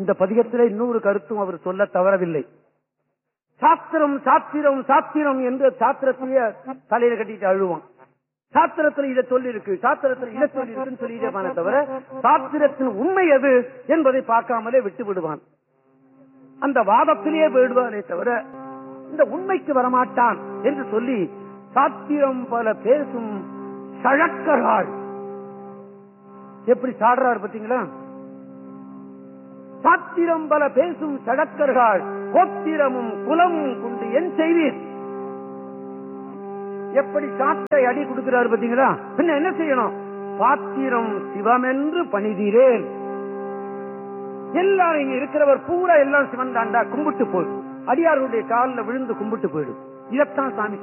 இந்த பதிகத்திலே இன்னொரு கருத்தும் அவர் சொல்ல தவறவில்லை சாத்திரம் சாத்திரம் சாத்திரம் என்று சாத்திரத்தையே தலையில கட்டிட்டு அழுவான் சாத்திரத்துல இதை சொல்லி இருக்கு சாத்திரத்துல இதை சொல்லி இருக்குன்னு சொல்லிட்டே தவிர சாத்திரத்தின் உண்மை எது என்பதை பார்க்காமலே விட்டு விடுவான் அந்த வாதத்திலேயே போயிடுவானே தவிர இந்த உண்மைக்கு வரமாட்டான் என்று சொல்லி சாத்திரம் பல பேசும் சழக்கர்கள் எப்படி சாடுறாரு பாத்தீங்களா சாத்திரம் பல பேசும் சடக்கர்கள் கோத்திரமும் குலமும் கொண்டு என் செய்வீர் எப்படி சாட்டை அடி கொடுக்கிறாரு பாத்தீங்களா பின்ன என்ன செய்யணும் பாத்திரம் சிவமென்று பணிதீரேன் எல்லாம் இங்க இருக்கிறவர் பூரா எல்லாம் சிவன் தாண்டா கும்பிட்டு போயிடும் அடியாருடைய காலில் விழுந்து கும்பிட்டு போயிடும் இதைத்தான் சாமி